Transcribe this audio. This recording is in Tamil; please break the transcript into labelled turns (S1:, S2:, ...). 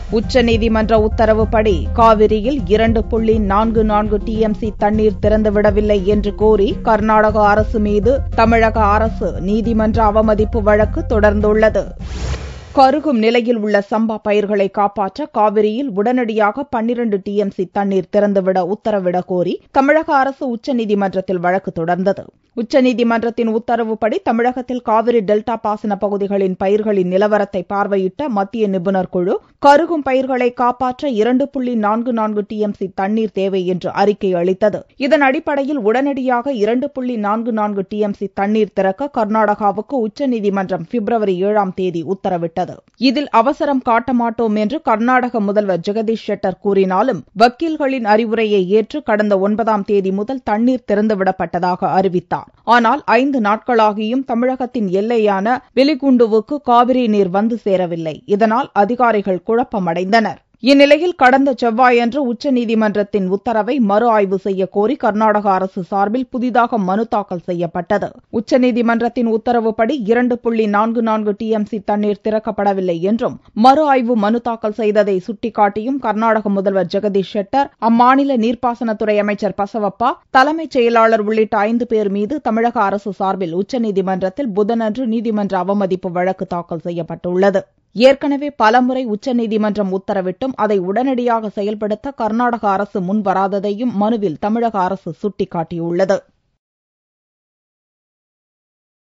S1: உச்சநீதிமன்ற உத்தரவுப்படி காவிரியில் இரண்டு புள்ளி நான்கு நான்கு டிஎம்சி தண்ணீர் திறந்துவிடவில்லை என்று கோரி கர்நாடக அரசு மீது தமிழக அரசு நீதிமன்ற அவமதிப்பு வழக்கு தொடர்ந்துள்ளது கருகும் நிலையில் உள்ள சம்பா பயிர்களை காப்பாற்ற காவிரியில் உடனடியாக பன்னிரண்டு டிஎம்சி தண்ணீர் திறந்துவிட உத்தரவிடக் கோரி தமிழக அரசு உச்சநீதிமன்றத்தில் வழக்கு தொடர்ந்தது உச்சநீதிமன்றத்தின் உத்தரவுப்படி தமிழகத்தில் காவிரி டெல்டா பாசன பகுதிகளின் பயிர்களின் நிலவரத்தை பார்வையிட்ட மத்திய நிபுணர் குழு கருகும் பயிர்களை காப்பாற்ற இரண்டு புள்ளி நான்கு நான்கு டிஎம்சி தண்ணீர் தேவை என்று அறிக்கை அளித்தது இதன் அடிப்படையில் உடனடியாக இரண்டு புள்ளி நான்கு நான்கு டிஎம்சி தண்ணீர் திறக்க கர்நாடகாவுக்கு உச்சநீதிமன்றம் பிப்ரவரி ஏழாம் தேதி உத்தரவிட்டது இதில் அவசரம் காட்ட மாட்டோம் என்று கர்நாடக முதல்வர் ஜெகதீஷ் ஷெட்டர் கூறினாலும் வக்கீல்களின் அறிவுரையை ஏற்று கடந்த ஒன்பதாம் தேதி முதல் தண்ணீர் திறந்துவிடப்பட்டதாக அறிவித்தார் ஆனால் ஐந்து நாட்களாகியும் தமிழகத்தின் எல்லையான வெலிகுண்டுவுக்கு காவிரி நீர் வந்து சேரவில்லை இதனால் அதிகாரிகள் குழப்பமடைந்தனர் இந்நிலையில் கடந்த செவ்வாயன்று உச்சநீதிமன்றத்தின் உத்தரவை மறு ஆய்வு செய்ய கோரி கர்நாடக அரசு சார்பில் புதிதாக மனு தாக்கல் செய்யப்பட்டது உச்சநீதிமன்றத்தின் உத்தரவுப்படி இரண்டு புள்ளி நான்கு நான்கு டிஎம்சி தண்ணீர் திறக்கப்படவில்லை என்றும் மறு ஆய்வு மனு தாக்கல் செய்ததை சுட்டிக்காட்டியும் கர்நாடக முதல்வர் ஜெகதீஷ் ஷெட்டர் அம்மாநில நீர்ப்பாசனத்துறை அமைச்சர் பசவப்பா தலைமைச் செயலாளர் உள்ளிட்ட ஐந்து பேர் மீது தமிழக அரசு சார்பில் உச்சநீதிமன்றத்தில் புதனன்று நீதிமன்ற அவமதிப்பு வழக்கு தாக்கல் செய்யப்பட்டுள்ளது ஏற்கனவே பலமுறை உச்சநீதிமன்றம் உத்தரவிட்டும் அதை உடனடியாக செயல்படுத்த கர்நாடக அரசு முன்வராததையும் மனுவில் தமிழக அரசு சுட்டிக்காட்டியுள்ளது